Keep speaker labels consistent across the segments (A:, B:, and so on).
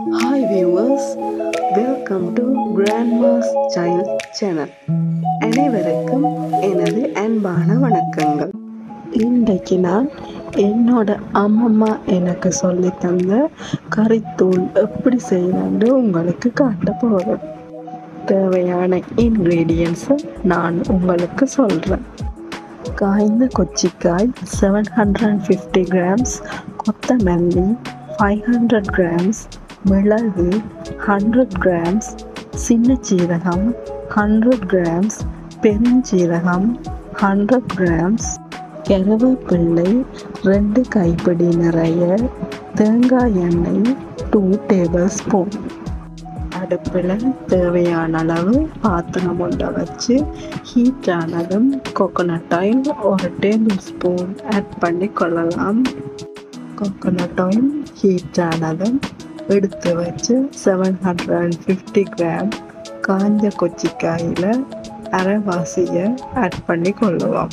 A: Hi viewers, welcome to Grandma's Child Channel. அனைவருக்கும் எனது அன்பான வணக்கங்கள் இன்றைக்கு நான் என்னோட அம்மம்மா எனக்கு சொல்லி தந்த கறித்தூள் எப்படி செய்யணும்னு உங்களுக்கு காட்ட போகிறேன் தேவையான இன்க்ரீடியன்ஸை நான் உங்களுக்கு சொல்கிறேன் காய்ந்த கொச்சிக்காய் seven hundred and fifty grams கொத்தமல்லி ஃபைவ் ஹண்ட்ரட் கிராம்ஸ் மிளகு ஹண்ட்ரட் கிராம்ஸ் சின்ன சீரகம் ஹண்ட்ரட் கிராம்ஸ் பெருஞ்சீரகம் ஹண்ட்ரட் கிராம்ஸ் கருவேப்பிள்ளை ரெண்டு கைப்பிடி நிறைய தேங்காய் எண்ணெய் டூ டேபிள் ஸ்பூன் அடுப்பில் தேவையான அளவு பாத்திரம் ஒன்றை வச்சு ஹீட் ஆனதும் கோகோனட் ஆயில் ஒரு டேபிள் ஸ்பூன் ஆட் பண்ணி கொள்ளலாம் கோகோனட் ஆயில் ஹீட் ஆனதும் எடுத்து வச்சு seven hundred and fifty gram காஞ்ச கொச்சிக்காயில் அரைவாசியை ஆட் பண்ணி கொள்ளுவோம்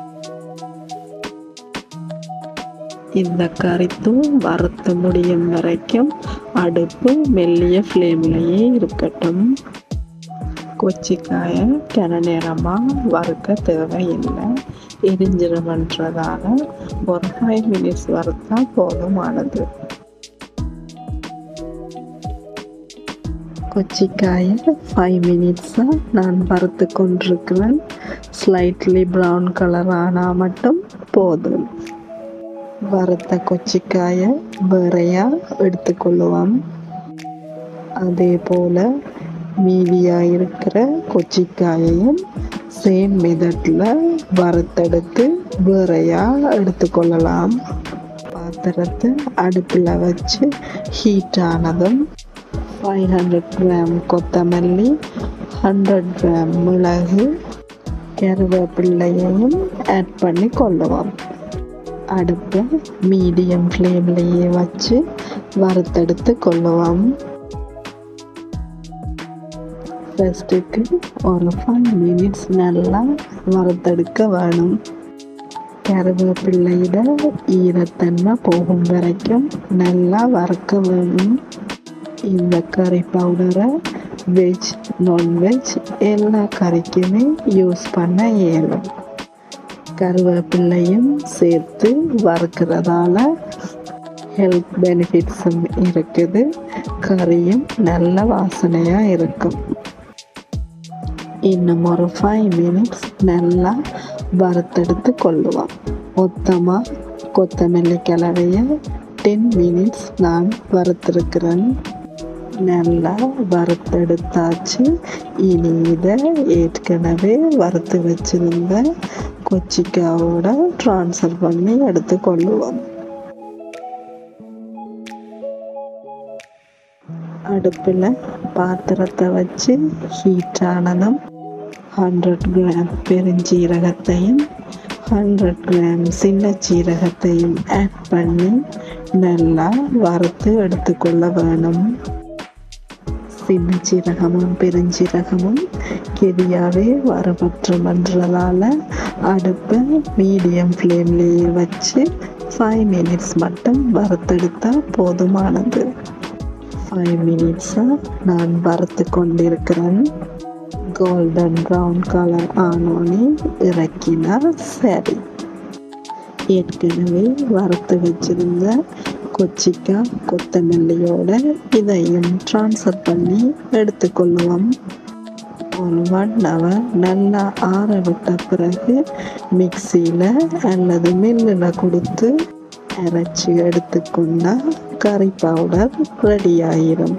A: இந்த கறித்தூள் வறுத்து முடியும் வரைக்கும் அடுப்பு மெல்லிய ஃப்ளேம்லேயே இருக்கட்டும் கொச்சிக்காயை கன நேரமாக வறுக்க தேவையில்லை எரிஞ்சிருமன்றதால ஒரு ஃபைவ் மினிட்ஸ் வறுத்தா போதுமானது கொச்சிக்காயை ஃபைவ் மினிட்ஸாக நான் வறுத்து கொண்டிருக்கிறேன் ஸ்லைட்லி ப்ரௌன் கலர் ஆனால் மட்டும் போதும் வறுத்த கொச்சிக்காயை வேறையாக எடுத்துக்கொள்ளுவோம் அதே போல் மீதியாக இருக்கிற கொச்சிக்காயையும் சேம் மெதட்டில் வறுத்தெடுத்து வேறையாக எடுத்துக்கொள்ளலாம் பாத்திரத்தை அடுப்பில் வச்சு ஹீட் ஆனதும் ஃபைவ் ஹண்ட்ரட் கிராம் கொத்தமல்லி ஹண்ட்ரட் கிராம் மிளகு கருவேப்பிள்ளையையும் ஆட் பண்ணி கொள்ளுவோம் அடுப்பை மீடியம் ஃப்ளேம்லேயே வச்சு வறுத்தெடுத்து கொள்ளுவோம் ஃபஸ்ட்டுக்கு ஒரு ஃபைவ் மினிட்ஸ் நல்லா வறுத்தெடுக்க வேணும் கருவேப்பிள்ளையிட ஈரத்தன்மை போகும் வரைக்கும் நல்லா வறுக்க வேணும் இந்த கறி பவுடரை வெஜ் நான்வெஜ் எல்லா கறிக்குமே யூஸ் பண்ண இயலும் கருவேப்பிள்ளையும் சேர்த்து வறுக்கிறதால ஹெல்த் பெனிஃபிட்ஸும் இருக்குது கறியும் நல்ல வாசனையாக இருக்கும் இன்னும் ஒரு ஃபைவ் மினிட்ஸ் நல்லா வறுத்தெடுத்து கொள்ளுவோம் மொத்தமாக கொத்தமல்லி கலவையை டென் மினிட்ஸ் நான் வறுத்திருக்கிறேன் நல்லா வறுத்தெடுத்தாச்சு இனி இதை ஏற்கனவே வறுத்து வச்சிருந்த கொச்சிக்காவோட ட்ரான்ஸ்ஃபர் பண்ணி எடுத்துக்கொள்ளுவோம் அடுப்பில் பாத்திரத்தை வச்சு ஹீட் ஆனதும் ஹண்ட்ரட் கிராம் பெருஞ்சீரகத்தையும் ஹண்ட்ரட் கிராம் சின்ன சீரகத்தையும் ஆட் பண்ணி நல்லா வறுத்து எடுத்துக்கொள்ள வேணும் சின்ன சீரகமும் பெருஞ்சீரகமும் கெதியாகவே வரப்பற்றுமன்றதால அடுப்பை மீடியம் ஃப்ளேம்லேயே வச்சு ஃபைவ் மினிட்ஸ் மட்டும் வறுத்தெடுத்தால் போதுமானது ஃபைவ் மினிட்ஸாக நான் வறுத்து கொண்டிருக்கிறேன் கோல்டன் ப்ரௌன் கலர் ஆனோனே இறக்கினா சரி ஏற்கனவே வறுத்து வச்சிருந்த கொச்சிக்காய் கொத்தமல்லியோட இதையும் ட்ரான்ஸ்ஃபர் பண்ணி எடுத்துக்கொள்ளுவோம் ஒரு ஒன் ஹவர் நல்லா ஆற விட்ட பிறகு மிக்சியில் அல்லது மில்லில் கொடுத்து அரைச்சி எடுத்துக்கொண்டா கறி பவுடர் ரெடி ஆயிரும்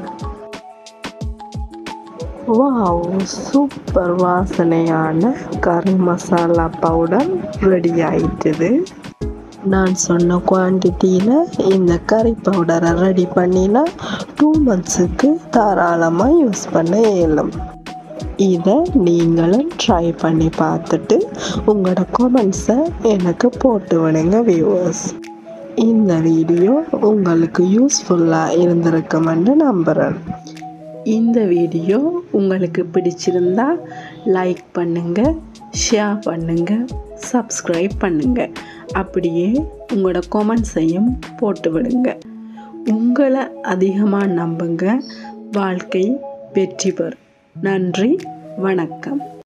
A: வாவ் சூப்பர் வாசனையான கறி மசாலா பவுடர் ரெடி ஆயிட்டுது நான் சொன்ன குவான்டிட்டியில் இந்த கறி பவுடரை ரெடி பண்ணினா டூ மந்த்ஸுக்கு தாராளமாக யூஸ் பண்ண இயலும் இதை நீங்களும் ட்ரை பண்ணி பார்த்துட்டு உங்களோட கமெண்ட்ஸை எனக்கு போட்டு விடுங்க வியூவர்ஸ் இந்த வீடியோ உங்களுக்கு யூஸ்ஃபுல்லாக இருந்திருக்குமென்னு நம்புகிறேன் இந்த வீடியோ உங்களுக்கு பிடிச்சிருந்தா லைக் பண்ணுங்கள் ஷேர் பண்ணுங்கள் சப்ஸ்கிரைப் பண்ணுங்கள் அப்படியே உங்களோட கமெண்ட்ஸையும் போட்டு விடுங்க உங்களை அதிகமாக நம்புங்க வாழ்க்கை வெற்றி பெறும் நன்றி வணக்கம்